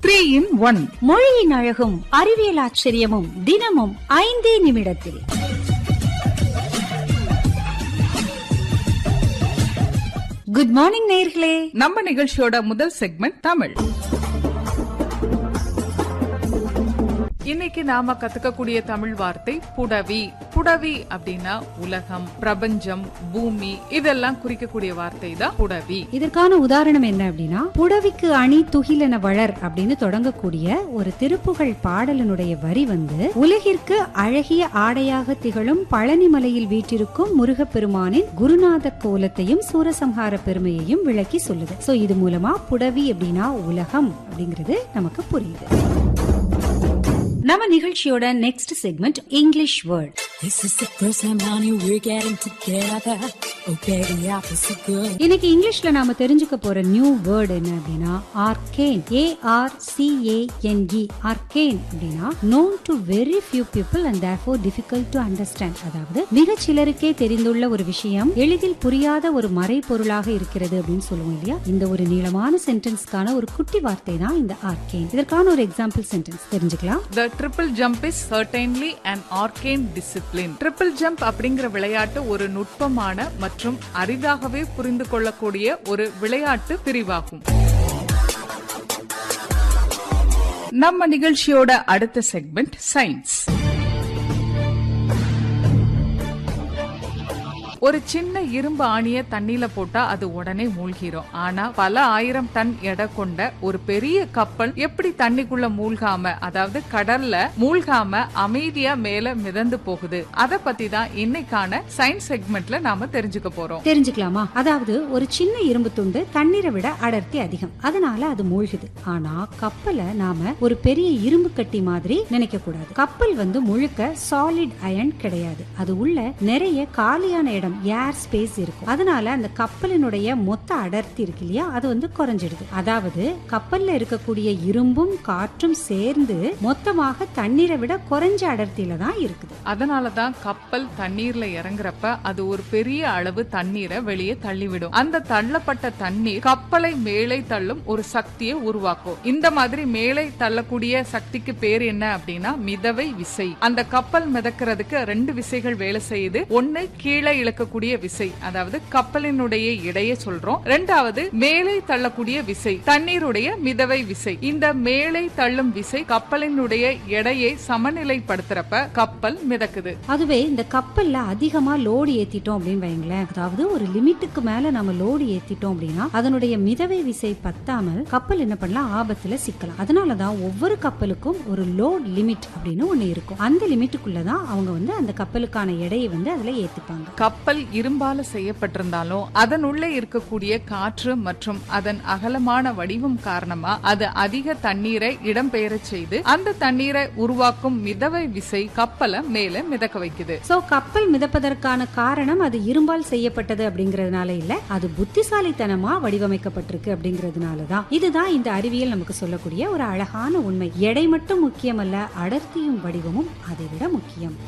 Three in one மொழியின் அழகும் அறிவியல் ஆச்சரியமும் தினமும் ஐந்தே நிமிடத்தில் குட் மார்னிங் நேயர்களே நம்ம நிகழ்ச்சியோட முதல் செக்மெண்ட் தமிழ் இன்னைக்கு நாம கத்துக்கக்கூடிய தமிழ் வார்த்தை புடவி புடவி அப்படின்னா உலகம் பிரபஞ்சம் பூமி இதெல்லாம் குறிக்கக்கூடிய வார்த்தை தான் புடவி இதற்கான உதாரணம் என்ன அப்படின்னா புடவிக்கு அணி துகிலென வளர் அப்படின்னு தொடங்கக்கூடிய ஒரு திருப்புகழ் பாடலினுடைய வரி வந்து உலகிற்கு அழகிய ஆடையாக திகழும் பழனிமலையில் வீற்றிருக்கும் முருகப்பெருமானின் குருநாத கோலத்தையும் சூரசம்ஹார பெருமையையும் விளக்கி சொல்லுது சோ இது மூலமா புடவி அப்படின்னா uலகம் அப்படிங்கிறது நமக்கு புரியுது நம்ம நிகழ்ச்சியோட next segment English word This is the first time, honey, we're getting together. Oh, baby, I feel so good. இன்னைக்கு இங்கிலீஷ்ல நாம தெரிஞ்சுக்க போற நியூ வேர்ட் என்ன அப்படின்னா arcane A R C A N E arcane அப்படின்னா known to very few people and therefore difficult to understand அதாவது மிக சிலருக்கே தெரிந்துள்ள ஒரு விஷயம் எளிதில் புரியாத ஒரு மறைபொருளாக இருக்கிறது அப்படின்னு சொல்லுவோம் இல்லையா இந்த ஒரு நீளமான சென்டென்ஸ்க்கான ஒரு குட்டி வார்த்தை தான் இந்த ஆர்கேன் இதற்கான ஒரு எக்ஸாம்பிள் சென்டென்ஸ் தெரிஞ்சுக்கலாம் the triple jump is certainly and arcane discipline triple jump அப்படிங்கிற விளையாட்டு ஒரு நுட்பமான மற்றும் அரிதாகவே புரிந்து கொள்ளக்கூடிய ஒரு விளையாட்டு பிரிவாகும் நம்ம நிகழ்ச்சியோட அடுத்த செக்மெண்ட் சயின்ஸ் ஒரு சின்ன இரும்பு ஆணிய தண்ணியில போட்டா அது உடனே மூழ்கிரும் ஆனா பல ஆயிரம் டன் எடை கொண்ட ஒரு பெரிய கப்பல் எப்படி தண்ணிக்குள்ள மூழ்காம அதாவது கடல்ல மூழ்காம அமைதியா மேல மிதந்து போகுது அத பத்தி தான் இன்னைக்கான சயின்ஸ் செக்மெண்ட்ல நாம தெரிஞ்சுக்க போறோம் தெரிஞ்சுக்கலாமா அதாவது ஒரு சின்ன இரும்பு துண்டு தண்ணீரை விட அடர்த்தி அதிகம் அதனால அது மூழ்குது ஆனா கப்பலை நாம ஒரு பெரிய இரும்பு கட்டி மாதிரி நினைக்க கூடாது கப்பல் வந்து முழுக்க சாலிட் அயன் கிடையாது அது உள்ள நிறைய காலியான இடம் ஏர் ஸ்பேஸ் இருக்கும் அதனால அந்த கப்பலினுடைய மொத்த அடர்த்தி இருக்கு இல்லையா அது வந்து குறைஞ்சிடுது அதாவது கப்பல்ல இருக்கக்கூடிய இரும்பும் காற்றும் சேர்ந்து மொத்தமாக தண்ணீரை விட குறைஞ்ச அடர்த்தியில தான் இருக்குது அதனாலதான் கப்பல் தண்ணீர்ல இறங்குறப்ப அது ஒரு பெரிய அளவு தண்ணீரை வெளியே தள்ளிவிடும் அந்த தள்ளப்பட்ட தண்ணீர் கப்பலை மேலே தள்ளும் ஒரு சக்தியை உருவாக்கும் இந்த மாதிரி மேலே தள்ளக்கூடிய சக்திக்கு பேர் என்ன அப்படின்னா மிதவை விசை அந்த கப்பல் மிதக்கிறதுக்கு ரெண்டு விசைகள் வேலை செய்யுது ஒண்ணு கீழே இழுக்கக்கூடிய விசை அதாவது கப்பலினுடைய எடையை சொல்றோம் ரெண்டாவது மேலே தள்ளக்கூடிய விசை தண்ணீருடைய மிதவை விசை இந்த மேலே தள்ளும் விசை கப்பலினுடைய எடையை சமநிலைப்படுத்துறப்ப கப்பல் மிதக்குது அதுவே இந்த கப்பல்ல அதிகமா லோடு ஏத்திட்டோம் அப்படின்னு வைங்களேன் அதாவது ஒரு லிமிட்டுக்கு மேல நம்ம லோடு ஏத்திட்டோம் அப்படின்னா அதனுடைய மிதவை விசை பத்தாமல் கப்பல் என்ன பண்ணலாம் ஆபத்துல சிக்கலாம் அதனாலதான் ஒவ்வொரு கப்பலுக்கும் ஒரு லோட் லிமிட் அப்படின்னு ஒண்ணு இருக்கும் அந்த லிமிட்டுக்குள்ளதான் அவங்க வந்து அந்த கப்பலுக்கான எடையை வந்து அதுல ஏத்திப்பாங்க கப்பல் இரும்பால செய்யப்பட்டிருந்தாலும் அதனுள்ளே இருக்கக்கூடிய காற்று மற்றும் அதன் அகலமான வடிவம் காரணமா அது அதிக தண்ணீரை இடம்பெயரச் செய்து அந்த தண்ணீரை உருவாக்கும் மிதவை விசை கப்பலை மேல மிதக்க வைக்குது சோ கப்பல் மிதப்பதற்கான காரணம் அது இரும்பால் செய்யப்பட்டது அப்படிங்கறதுனால இல்ல அது புத்திசாலித்தனமா வடிவமைக்கப்பட்டிருக்கு அப்படிங்கறதுனால தான் இதுதான் இந்த அறிவியல் நமக்கு சொல்லக்கூடிய ஒரு அழகான உண்மை எடை மட்டும் முக்கியமல்ல அடர்த்தியும் வடிவமும் அதை விட முக்கியம்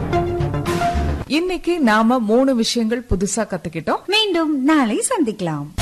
இன்னைக்கு நாம மூணு விஷயங்கள் புதுசா கத்துக்கிட்டோம் மீண்டும் நாளை சந்திக்கலாம்